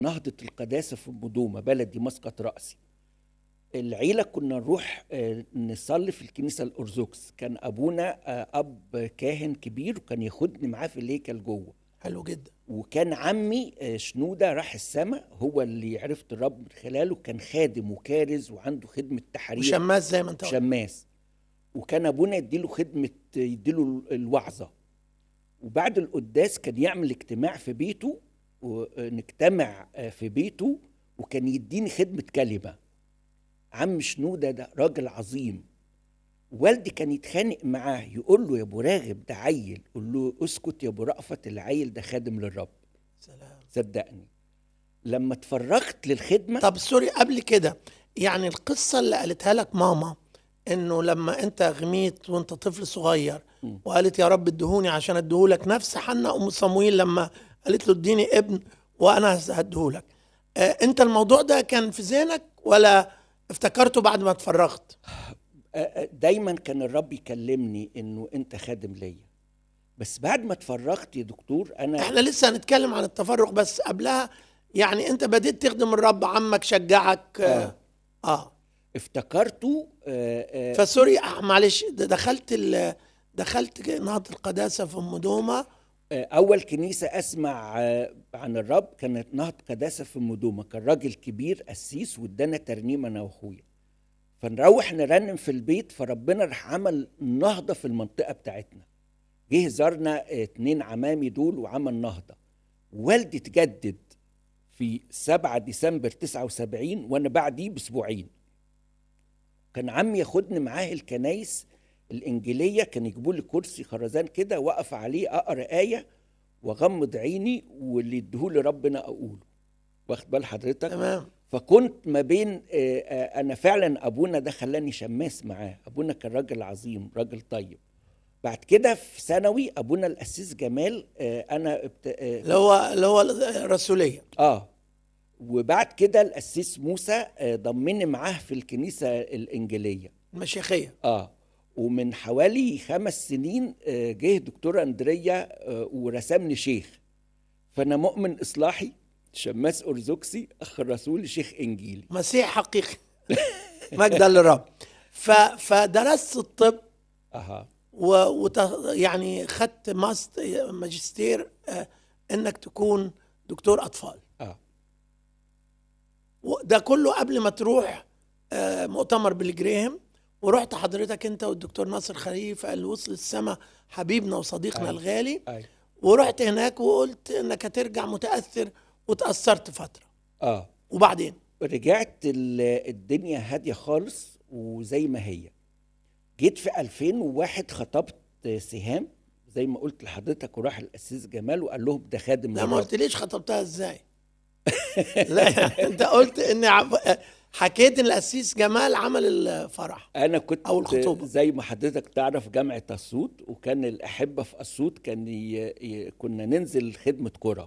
نهضة القداسة في مدومة بلدي مسقط رأسي العيلة كنا نروح آه، نصلي في الكنيسة الأرثوذكس كان أبونا آه، أب كاهن كبير وكان ياخدني معاه في الهيكل جوه حلو جدا وكان عمي آه، شنودة راح السماء هو اللي عرفت الرب من خلاله كان خادم وكارز وعنده خدمة تحرير وشماس زي ما انت قلت شماس وكان ابونا يديله خدمه يديله الوعظه وبعد القداس كان يعمل اجتماع في بيته ونجتمع في بيته وكان يديني خدمه كلمه عم شنوده ده راجل عظيم والدي كان يتخانق معاه يقول له يا ابو راغب ده عيل يقول له اسكت يا ابو رأفت العيل ده خادم للرب سلام صدقني لما اتفرغت للخدمه طب سوري قبل كده يعني القصه اللي قالتها لك ماما انه لما انت غميت وانت طفل صغير م. وقالت يا رب ادهوني عشان اديهولك نفس حنا ام صمويل لما قالت له اديني ابن وانا هديهولك آه انت الموضوع ده كان في ذهنك ولا افتكرته بعد ما اتفرغت دايما كان الرب يكلمني انه انت خادم ليا بس بعد ما اتفرغت يا دكتور انا احنا لسه هنتكلم عن التفرغ بس قبلها يعني انت بديت تخدم الرب عمك شجعك اه, آه. افتكرته آه آه فسوري آه، معلش ده دخلت ال- دخلت نهضة القداسة في ام دومة آه، اول كنيسه اسمع آه، عن الرب كانت نهضه قداسه في مدومه كان راجل كبير قسيس وادانا ترنيمه انا واخويا فنروح نرنم في البيت فربنا راح عمل نهضه في المنطقه بتاعتنا جه زارنا آه، اتنين عمامي دول وعمل نهضه والدي اتجدد في 7 ديسمبر 79 وانا بعديه باسبوعين كان عمي ياخدني معاه الكنايس الانجيليه كان يجيبوا لي كرسي خرزان كده واقف عليه اقرا ايه واغمض عيني واللي يديهولي ربنا اقوله واخد بال حضرتك تمام فكنت ما بين آه، آه، انا فعلا ابونا ده خلاني شماس معاه ابونا كان راجل عظيم راجل طيب بعد كده في ثانوي ابونا القسيس جمال آه، انا ابت... آه, اللي هو اللي هو الرسولية اه وبعد كده القسيس موسى آه، ضمني معاه في الكنيسه الانجيليه المشيخية اه ومن حوالي خمس سنين آه، جه دكتور اندريا آه، ورسمني شيخ فانا مؤمن اصلاحي شماس ارثوذكسي اخ رسول شيخ انجيلي مسيح حقيقي مجدا للرب ف فدرست الطب اها و... وت... يعني خدت ماست... ماجستير آه، انك تكون دكتور اطفال اه وده كله قبل ما تروح آه، مؤتمر بالجريهم ورحت حضرتك انت والدكتور ناصر خليفه اللي وصل السما حبيبنا وصديقنا أيوة. الغالي اي ورحت هناك وقلت انك هترجع متاثر وتاثرت فتره اه وبعدين رجعت ال- الدنيا هاديه خالص وزي ما هي جيت في 2001 خطبت سهام زي ما قلت لحضرتك وراح القسيس جمال وقال لهم ده خادم لا ما للرب. قلتليش خطبتها ازاي لا يعني انت قلت ان عب... حكيت ان القسيس جمال عمل الفرح انا كنت أو الخطوبة. زي ما حضرتك تعرف جامعه اسيوط وكان الاحبه في اسيوط كان ي... ي... كنا ننزل خدمه كره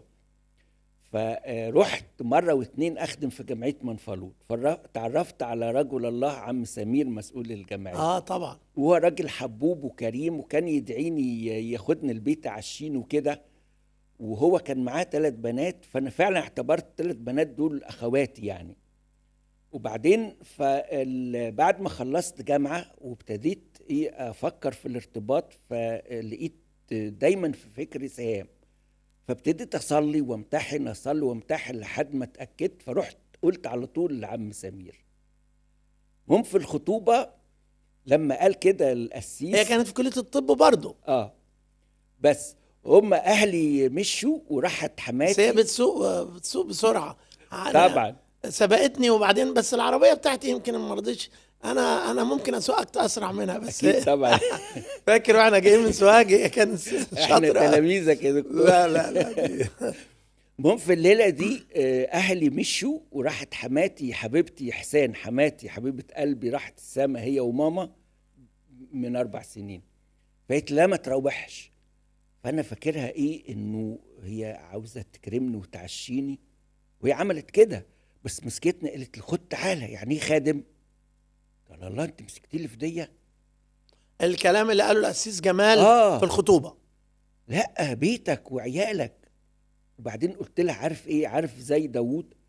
فرحت مره واتنين اخدم في جمعيه منفلوط فتعرفت على رجل الله عم سمير مسؤول الجمعيه اه طبعا وهو راجل حبوب وكريم وكان يدعيني ي- ياخدني البيت عشين وكده وهو كان معاه ثلاث بنات فانا فعلا اعتبرت ثلاث بنات دول اخواتي يعني وبعدين فال- بعد ما خلصت جامعه وابتديت ايه افكر في الارتباط فلقيت دايما في فكري سهام فابتديت اصلي وامتحن اصلي وامتحن لحد ما اتاكدت فرحت قلت على طول لعم سمير هم في الخطوبه لما قال كده القسيس هي كانت في كليه الطب برضه اه بس هم اهلي مشوا وراحت بس هي حماتي بتسوق بتسوق بسرعه أنا طبعا سبقتني وبعدين بس العربيه بتاعتي يمكن ما رضيتش انا انا ممكن اسوقك اسرع منها بس اكيد طبعا فاكر واحنا جايين من سوهاج هي كانت احنا شاطره تلاميذك يا دكتور لا لا لا دي- المهم في الليله دي آه، اهلي مشوا وراحت حماتي حبيبتي احسان حماتي حبيبه قلبي راحت السما هي وماما من اربع سنين فقالت لا ما تروحش فانا فاكرها ايه انه هي عاوزه تكرمني وتعشيني وهي عملت كده بس مسكتني قالت لي خد تعالى يعني ايه خادم قال الله انت مسكتي لي في ديه الكلام اللي قاله القسيس جمال آه. في الخطوبه لا بيتك وعيالك وبعدين قلت لها عارف ايه عارف زي داوود